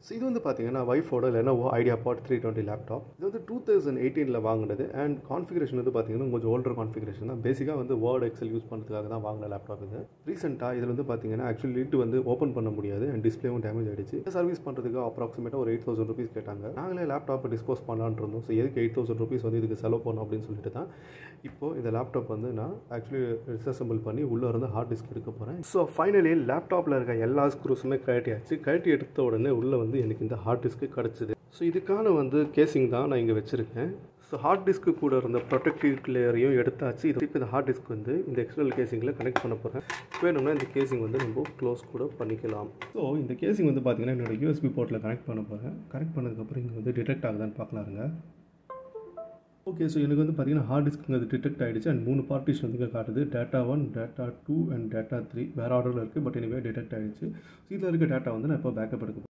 so இது வந்து பார்த்தீங்கன்னா வைஃபோட Lenovo idea pad three twenty laptop இது வந்து டூ தௌசண்ட் எயிட்டீனில் வாங்கினது அண்ட் கான்ஃபிகரேஷன் வந்து பார்த்தீங்கன்னா கொஞ்சம் ஓல்டர் கான்ஃபிகரேஷன் தான் பேசிக்காக வந்து வேர்ட் எக்ஸல் யூஸ் பண்ணுறதுக்காக தான் வாங்கின லேப்டாப் இது ரீசெண்டாக இதில் வந்து பார்த்தீங்கன்னா ஆக்சுவலி லிட் வந்து ஓப்பன் பண்ண முடியாது அண்ட் டிஸ்பிளேவும் டேமேஜ் ஆயிடுச்சு சர்வீஸ் பண்ணுறதுக்கு அப்ராக்சிமேட்டாக ஒரு எயிட் தௌசண்ட் ருபீஸ் கேட்டாங்க நாங்களே லேப்டாப்பை டிஸ்போஸ் பண்ணலான்னு இருந்தோம் ஸோ எதுக்கு எயிட் தௌசண்ட் ருபீஸ் வந்து இதுக்கு செலவு பண்ணோம் அப்படின்னு சொல்லிட்டு தான் இப்போது இந்த லேப்டாப் வந்து நான் ஆக்சுவலி டிஸ்அசம்பிள் பண்ணி உள்ளே இருந்து ஹார்ட் டிஸ்க் எடுக்க போகிறேன் ஸோ ஃபைனலி லேப்டாப்பில் இருக்க எல்லா ஸ்க்ரூஸுமே கழட்டியாச்சு கழட்டி எடுத்த உடனே உள்ளே வந்து எனக்கு இந்த ஹார்ட் டிஸ்க்கு கிடச்சிது ஸோ இதுக்கான வந்து கேசிங் தான் நான் இங்கே வச்சுருக்கேன் ஸோ ஹார்ட் டிஸ்க்கு கூட இருந்த ப்ரொடெக்டிவ் லேயரையும் எடுத்தாச்சு இது இப்போ இந்த ஹார்ட் டிஸ்க் வந்து இந்த எக்ஸ்டர்னல் கேசிங்கில் கனெக்ட் பண்ண போகிறேன் வேணும்னா இந்த கேசிங் வந்து நம்ம க்ளோஸ் கூட பண்ணிக்கலாம் ஸோ இந்த கேசிங் வந்து பார்த்தீங்கன்னா என்னோட யூஎஸ்பி போர்ட்டில் கனெக்ட் பண்ண போகிறேன் கனெக்ட் பண்ணதுக்கப்புறம் இங்கே வந்து டிடெக்ட் ஆகுதான்னு பார்க்கலாருங்க ஓகே ஸோ எனக்கு வந்து பார்த்தீங்கன்னா ஹார்ட் டிஸ்க் அது டிடெக்ட் ஆகிடுச்சு அண்ட் மூணு பார்ட்டிஷன் வந்து இங்கே காட்டுது data one data two and data three வேறு ஆர்டரில் இருக்குது பட் எனிவே டிடெக்ட் ஆகிடுச்சு இதில் இருக்க டேட்டா வந்து நான் இப்போ பேக்கப் எடுக்க